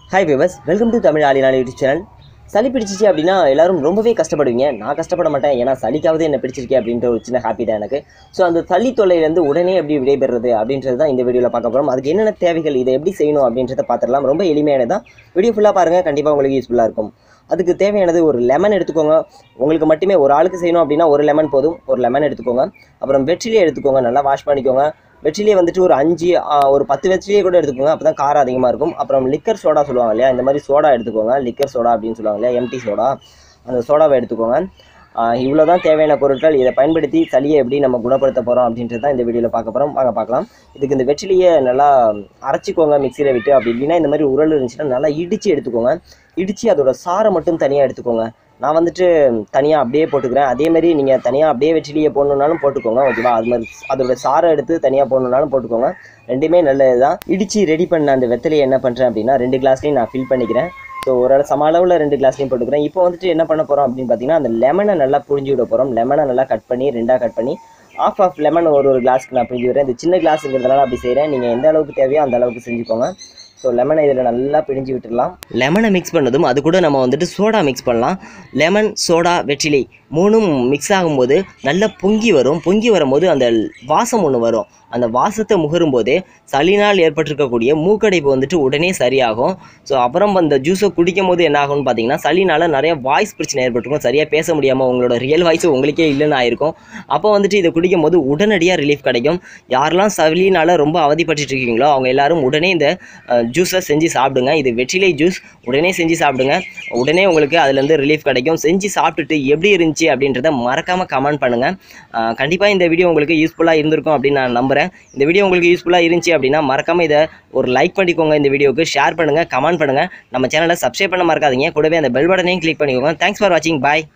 hi viewers welcome to Tamil ஆலினால YouTube channel சளி பிடிச்சிச்சு அப்படின்னா எல்லாரும் ரொம்பவே கஷ்டப்படுவீங்க நான் கஷ்டப்பட மாட்டேன் ஏன்னா சளிக்காவது என்ன பிடிச்சிருக்கே அப்படின்ற ஒரு சின்ன ஹாப்பி தான் எனக்கு ஸோ அந்த சளி தொல்லையிலேருந்து உடனே எப்படி விடைபெறுறது அப்படின்றது தான் இந்த வீடியோவில் பார்க்க போகிறோம் அதுக்கு என்னென்ன தேவைகள் இதை எப்படி செய்யணும் அப்படின்றத பார்த்துடலாம் ரொம்ப எளிமையானது தான் வீடியோ ஃபுல்லாக பாருங்கள் கண்டிப்பாக உங்களுக்கு யூஸ்ஃபுல்லாக இருக்கும் அதுக்கு தேவையானது ஒரு லெமன் எடுத்துக்கோங்க உங்களுக்கு மட்டுமே ஒரு ஆளுக்கு செய்யணும் அப்படின்னா ஒரு லெமன் போதும் ஒரு லெமன் எடுத்துக்கோங்க அப்புறம் வெற்றிலையை எடுத்துக்கோங்க நல்லா வாஷ் பண்ணிக்கோங்க வெற்றிலையை வந்துட்டு ஒரு அஞ்சு ஆ, ஒரு பத்து வெற்றிலையை கூட எடுத்துக்கோங்க அப்போ தான் காரம் அதிகமாக இருக்கும் அப்புறம் லிக்கர் சோடா சொல்லுவாங்க இல்லையா இந்த மாதிரி சோடா எடுத்துக்கோங்க லிக்கர் சோடா அப்படின்னு சொல்லுவாங்க இல்லையா எம்டி சோடா அந்த சோடாவை எடுத்துக்கோங்க இவ்வளோ தான் தேவையான பொருட்கள் இதை பயன்படுத்தி சளியை எப்படி நம்ம குணப்படுத்த போகிறோம் அப்படின்றது தான் இந்த வீடியோவில் பார்க்க போகிறோம் வாங்க பார்க்கலாம் இதுக்கு இந்த வெற்றிலையை நல்லா அரைச்சிக்கோங்க மிக்சியில் விட்டு அப்படி இல்லைன்னா இந்த மாதிரி உரல் இருந்துச்சுன்னா நல்லா இடித்து எடுத்துக்கோங்க இடித்து அதோட சாரை மட்டும் தனியாக எடுத்துக்கோங்க நான் வந்துட்டு தனியாக அப்படியே போட்டுக்கிறேன் அதே மாதிரி நீங்கள் தனியாக அப்படியே வெற்றிலையை போடணுன்னாலும் போட்டுக்கோங்க ஓகேவா அது மாதிரி அதோட சாரை எடுத்து தனியாக போடணுன்னாலும் போட்டுக்கோங்க ரெண்டுமே நல்லது தான் இடித்து ரெடி பண்ண அந்த வெத்தலையை என்ன பண்ணுறேன் அப்படின்னா ரெண்டு கிளாஸ்லையும் நான் ஃபில் பண்ணிக்கிறேன் ஸோ ஒரு அளவு சம அளவில் ரெண்டு கிளாஸ்லையும் போட்டுக்கிறேன் இப்போ வந்துட்டு என்ன பண்ண போகிறோம் அப்படின்னு பார்த்தீங்கன்னா அந்த லெமனை நல்லா புழிஞ்சு விட போகிறோம் லெமனை நல்லா கட் பண்ணி ரெண்டாக கட் பண்ணி ஆஃப் ஆஃப் லெமன் ஒரு ஒரு கிளாஸ்க்கு நான் பிழிஞ்சு விடுறேன் இந்த சின்ன கிளாஸுங்கிறதுனால அப்படி செய்கிறேன் நீங்கள் எந்த அளவுக்கு தேவையோ அந்த அளவுக்கு செஞ்சுக்கோங்க ஸோ லெமனை இதில் நல்லா பிழிஞ்சு விட்டுடலாம் லெமனை மிக்ஸ் பண்ணதும் அது கூட நம்ம வந்துட்டு சோடா மிக்ஸ் பண்ணலாம் லெமன் சோடா வெற்றிலை மூணும் மிக்ஸ் ஆகும்போது நல்லா பொங்கி வரும் பொங்கி வரும்போது அந்த வாசம் ஒன்று வரும் அந்த வாசத்தை முகரும் போதே சளினால் ஏற்பட்டிருக்கக்கூடிய மூக்கடைப்பு வந்துட்டு உடனே சரியாகும் ஸோ அப்புறம் அந்த ஜூஸை குடிக்கும் போது என்ன ஆகும்னு பார்த்தீங்கன்னா சளினால நிறைய வாய்ஸ் பிரச்சனை ஏற்பட்டிருக்கும் சரியாக பேச முடியாமல் உங்களோட ரியல் வாய்ஸ் உங்களுக்கே இல்லைன்னு ஆயிருக்கும் அப்போ வந்துட்டு இதை குடிக்கும் போது உடனடியாக ரிலீஃப் கிடைக்கும் யாரெல்லாம் சளினால ரொம்ப அவதிப்பட்டு இருக்கீங்களோ அவங்க எல்லாரும் உடனே இந்த ஜூஸை செஞ்சு சாப்பிடுங்க இது வெற்றிலை ஜூஸ் உடனே செஞ்சு சாப்பிடுங்க உடனே உங்களுக்கு அதுலேருந்து ரிலீஃப் கிடைக்கும் செஞ்சு சாப்பிட்டுட்டு எப்படி இருந்துச்சு அப்படின்றத மறக்காமல் கமெண்ட் பண்ணுங்கள் கண்டிப்பாக இந்த வீடியோ உங்களுக்கு யூஸ்ஃபுல்லாக இருந்திருக்கும் அப்படின்னு நான் நம்புகிறேன் இந்த வீடியோ உங்களுக்கு யூஸ்ஃபுல்லாக இருந்துச்சு அப்படின்னா மறக்காமல் இதை ஒரு லைக் பண்ணிக்கோங்க இந்த வீடியோக்கு ஷேர் பண்ணுங்கள் கமெண்ட் பண்ணுங்கள் நம்ம சேனலை சப்ஸ்கிரைப் பண்ண மறக்காதீங்க கூடவே அந்த பெல் பட்டனையும் கிளிக் பண்ணிக்கோங்க தேங்க்ஸ் ஃபார் வாட்சிங் பாய்